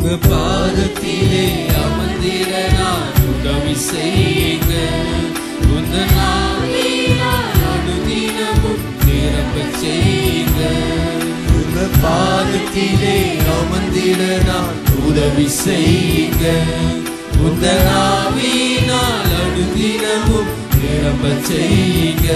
உங்க பாதத்திலே அமர்ந்திட நான் உதவி செய்யுங்க உங்க நாவினால் அனுதினமும் நிரம்ப செய்யுங்க உங்க பாதத்திலே அமர்ந்திட நான் உதவி செய்யுங்க உங்க நாவினால் அனுதினமும் நிரம்ப செய்யுங்க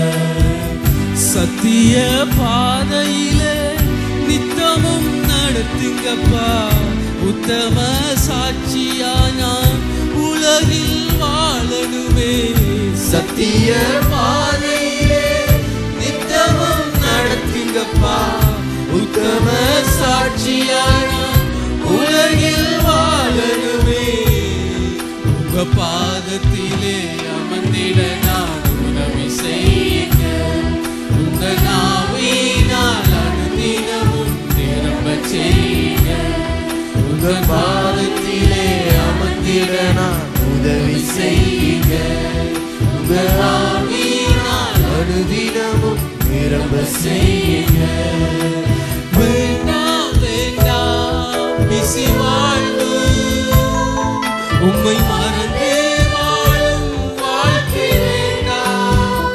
சத்திய பாதையிலே நித்தமும் நடத்துங்கப்பா உத்தம சாட்சியா நான் உலகில் வாழணுமே சத்திய பாதையிலே நித்தமும் நடத்துங்கப்பா உத்தம சாட்சியா நான் உலகில் வாழணுமே உங்க பாதத்திலே அமர்ந்திட நான் உதவி செய்யுங்க உங்க நாவினால் அனுதினமும் நிரம்ப செய்யுங்க உங்க பாதத்திலே அமர்ந்திட நான் உதவி செய்யுங்க உங்க நாவினால் அனுதினமும் நிரம்ப செய்யுங்க வேண்டாம் வேண்டாம் பிசி வாழ்வு உம்மை மறந்தே வாழும் வாழ்க்கை வேண்டாம்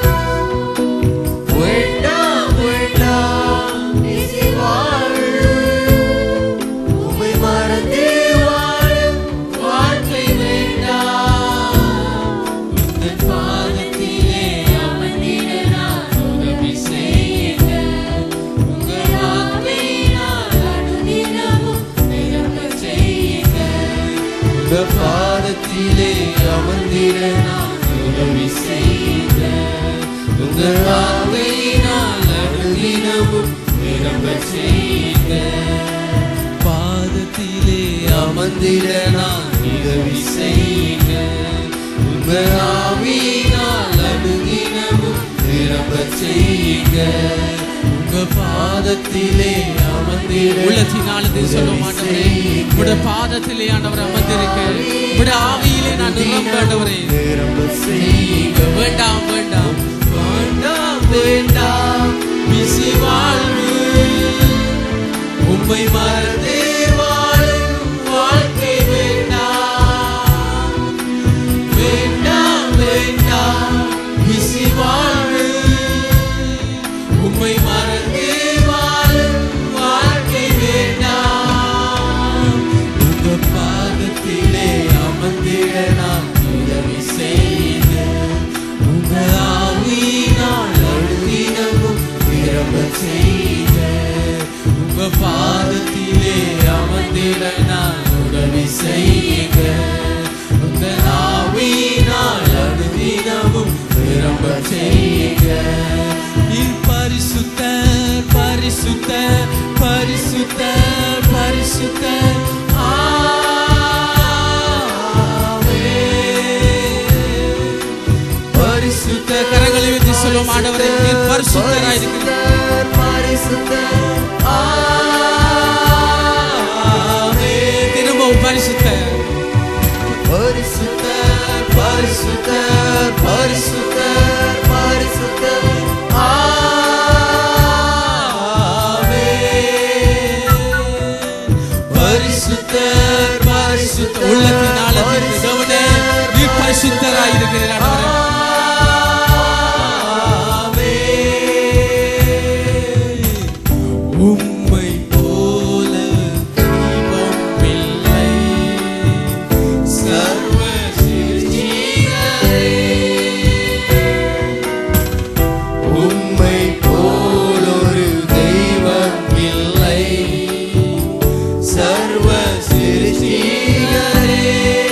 வேண்டாம் வேண்டாம் பிசி வாழ்வு உம்மை மறந்தே வாழும் வாழ்க்கை வேண்டாம் உங்கள் பாதத்திலே அமர்ந்திட நான் உதவி செய்யுங்க உங்கள் வார்த்தையினால் அனுதினமும் நிரம்ப செய்யுங்க உங்க பாதத்திலே அமர்ந்திட நான் உதவி செய்யுங்க உங்க வார்த்தையினால் அனுதினமும் நிரம்ப செய்யுங்க பாதத்திலே அமர்ந்திட நான் உதவி செய்யுங்க உங்க ஆவியினால் அனுதினமும் நிரம்ப செய்யுங்க உங்க பாதத்திலே அமர்ந்திட உள்ளத்தினால் இதை சொல்ல மாட்டவரே உடைய பாதத்திலே ஆண்டவர் அமர்ந்திருக்க உடைய ஆவியிலே நான் நிரம்ப ஆண்டவரே நிரம்ப செய்யுங்க வேண்டாம் வேண்டாம் வேண்டாம் வேண்டாம் பிசி வாழ்வு உம்மை மறந்தே வாழும் வாழ்க்கை வேண்டாம் வேண்டாம் வேண்டாம் பிசி வாழ்வு உம்மை மறந்தே வாழும் வாழ்க்கை வேண்டாம் உங்க பாதத்திலே அமர்ந்திட நான் உதவி செய்யுங்க உங்க ஆவியினால் அழுதினமும் நிரம்ப செய்யுங்க உங்க பாதத்திலே அமர்ந்திட நான் உதவி செய்யுங்க உங்க ஆவியினால் அழுதினமும் நிரம்ப செய்யுங்க நீர் பரிசுத்தர் பரிசுத்தர் பரிசுத்தர் பரிசுத்தர் ஆமென். பரிசுத்த கரங்களை உயர்த்தி சொல்லுவோம் ஆண்டவரே நீர் பரிசுத்தராய் இருக்கிறீர் பரிசுத்தர் ஆமென். திரும்பவும் பரிசுத்தர் பரிசுத்தர் பரிசுத்தர் பரிசுத்தர் பரிசுத்தர் ஆமென். பரிசுத்தர் பரிசுத்தர் உள்ளத்தின் ஆழத்தில் தேவனே நீர் பரிசுத்தராய் இருக்கிறீர் ஆண்டவரே உம்மை போல தெய்வம் இல்லை சர்வ சிருஷ்டிகரே. உம்மை போலொரு தெய்வம் இல்லை சர்வ சிருஷ்டிகரே.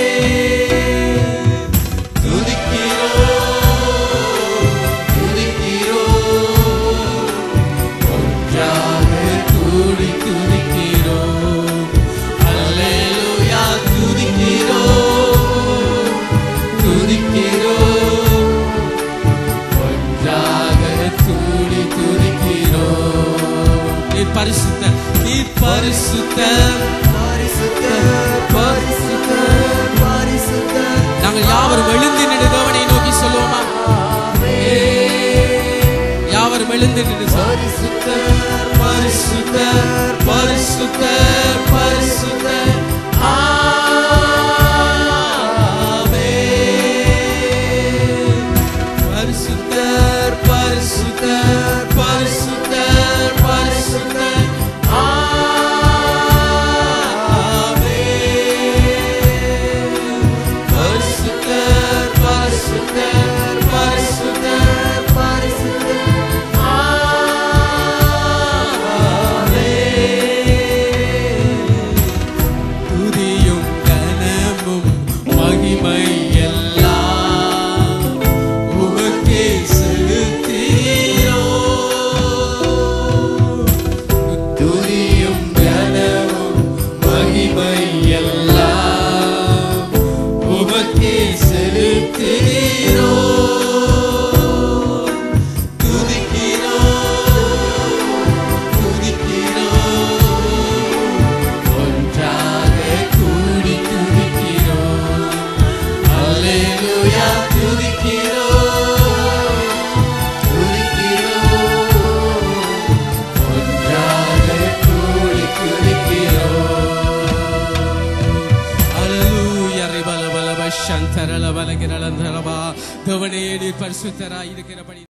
துதிக்கிறோம், துதிக்கிறோம். ஒன்றாக கூடி துதிக்கிறோம். அல்லேலூயா, துதிக்கிறோம், துதிக்கிறோம். ஒன்றாக கூடி துதிக்கிறோம். நீர் பரிசுத்தர் நீர் பரிசுத்தர் பரிசுத்தர், பரிசுத்தர், பரிசுத்தர். நாங்கள் யாவரும் எழுந்து நின்று தேவனை நோக்கி சொல்லுவோமா யாவரும் எழுந்து நின்று சொல்லுவோம். பரிசுத்தர், பரிசுத்தர், பரிசுத்தர், பரிசுத்தர். பரிசுத்தர் பரிசுத்தர் பரிசுத்தர் பரிசுத்தர் பரிசுத்தர் பரிசுத்தர் பரிசுத்தர் பரிசுத்தர் துதியும் கனமும் மகிமை எல்லாம் உமக்கே செலுத்தீரோ துதியும் கனமும் மகிமை எல்லாம் உமக்கே செலுத்துகிறோ துதிக்கிறோ துதிக்கிறோ ஒன்றாக கூடி துதிக்கிறோ அல்லேலூயா துதிக்கிறோ துதிக்கிறோ ஒன்றாக கூடி துதிக்கிறோம். அல்லேலூயா ரிபல பல பஷந்தரல பலகிரலந்தரபா தேவனே நீர் பரிசுத்தராய் இருக்கிறபடி